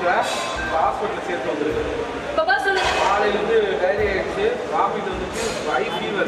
இருக்கா இப்போ ஹாஸ்பிட்டலில் சேர்த்து வந்துருக்கு இப்போ பா சொல்லுங்க காலையிலேருந்து டைரி ஆயிடுச்சு வாமிட் வந்துச்சு ஹை ஃபீவர்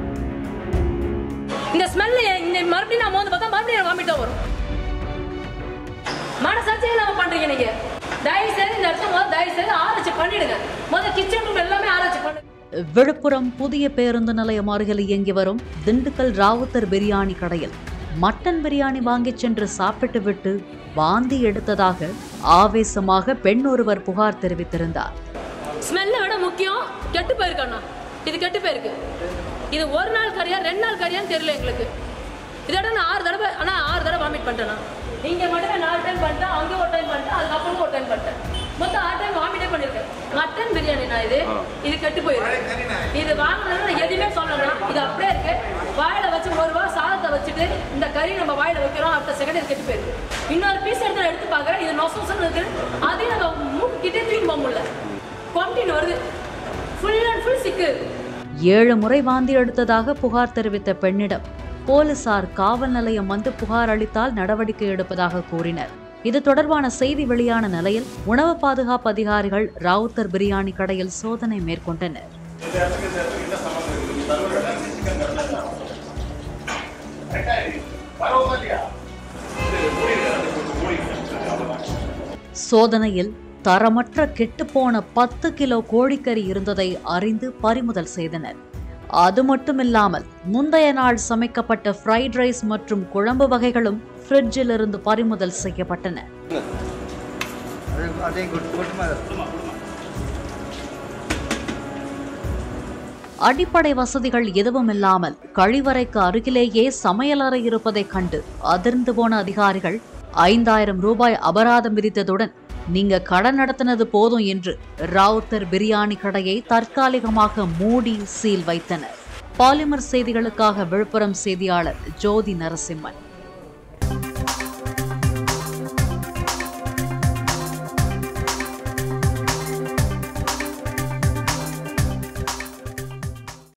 இந்த ஸ்மெல் இந்த மறுபடியும் நான் மோந்து பார்த்தா மறுபடியும் எனக்கு வாமிட் தான் வரும் மனசாட்சியே இல்லாம பண்றீங்க நீங்க தயவு செய்து இந்த இடத்த முதல்ல தயவு செய்து ஆராய்ச்சி பண்ணிடுங்க முதல்ல கிச்சன் ரூம் எல்லாமே ஆராய்ச்சி பண்ணுங்க விழுப்புரம் புதிய பேருந்து நிலையம் அருகில் இயங்கி வரும் திண்டுக்கல் ராவுத்தர் பிரியாணி கடையில் மட்டன் பிரியாணி வாங்கிச் சென்று சாப்பிட்டுவிட்டு வாந்தி எடுத்ததாக ஆவேசமாக பெண் ஒருவர் புகார் தெரிவித்திருந்தார் ஸ்மெல்லை விட முக்கியம் கெட்டு போயிருக்கண்ணா இது கெட்டு போயிருக்கு இது ஒரு நாள் கறியா ரெண்டு நாள் கறியான்னு தெரியல எங்களுக்கு இதோட நான் ஆறு தடவை ஆனால் ஆறு தடவை வாமிட் பண்ணிட்டேண்ணா இங்கே மட்டுமே நாலு டைம் பண்ணிட்டேன் அங்கே ஒரு டைம் பண்ணிட்டேன் அதுக்கப்புறம் ஒரு டைம் பண்ணிட்டேன் மொத்தம் ஆறு டைம் வாமிட்டே பண்ணியிருக்கேன் மட்டன் பிரியாணிண்ணா இது இது கெட்டு போயிருக்கு இது வாங்கினது நான் எதுவுமே சொல்லலைண்ணா இது அப்படியே இருக்கு வாயில வச்சு ஒரு வாரம் சாதத்தை வச்சுட்டு இந்த கறி நம்ம வாயில வைக்கிறோம் அடுத்த செகண்ட் இது கெட்டு போயிருக்கு இன்னொரு பீஸ் எடுத்து நான் எடுத்து பார்க்குறேன் இது நொசு நொசுன்னு இருக்கு அதையும் நம்ம மூக்கு கிட்டே தூக்கி போக முடியல குவாமிட்டின் வருது ஃபுல் அண்ட் ஃபுல் சிக்கு ஏழு முறை வாந்தி எடுத்ததாக புகார் தெரிவித்த பெண்ணிடம் போலீசார் காவல் நிலையம் வந்து புகார் அளித்தால் நடவடிக்கை எடுப்பதாக கூறினர் இது தொடர்பான செய்தி வெளியான நிலையில் உணவு பாதுகாப்பு அதிகாரிகள் ராவுத்தர் பிரியாணி கடையில் சோதனை மேற்கொண்டனர் சோதனையில் தரமற்ற கெட்டுப்போன பத்து கிலோ கோழிக்கறி இருந்ததை அறிந்து பறிமுதல் செய்தனர் அது மட்டுமில்லாமல் முந்தைய நாள் சமைக்கப்பட்ட ஃப்ரைட் ரைஸ் மற்றும் குழம்பு வகைகளும் ஃப்ரிட்ஜில் இருந்து பறிமுதல் செய்யப்பட்டன ಅದೇ ಗುಡ್ ಗುಡ್ ಮಾಡ அடிப்படை வசதிகள் எதுவும் இல்லாமல் கழிவறைக்கு அருகிலேயே சமையலறை இருப்பதைக் கண்டு அதிர்ந்து போன அதிகாரிகள் ஐந்தாயிரம் ரூபாய் அபராதம் விதித்ததுடன் நீங்க கடன் நடத்தினது போதும் என்று ராவுத்தர் பிரியாணி கடையை தற்காலிகமாக மூடி சீல் வைத்தனர் பாலிமர் செய்திகளுக்காக விழுப்புரம் செய்தியாளர் ஜோதி நரசிம்மன்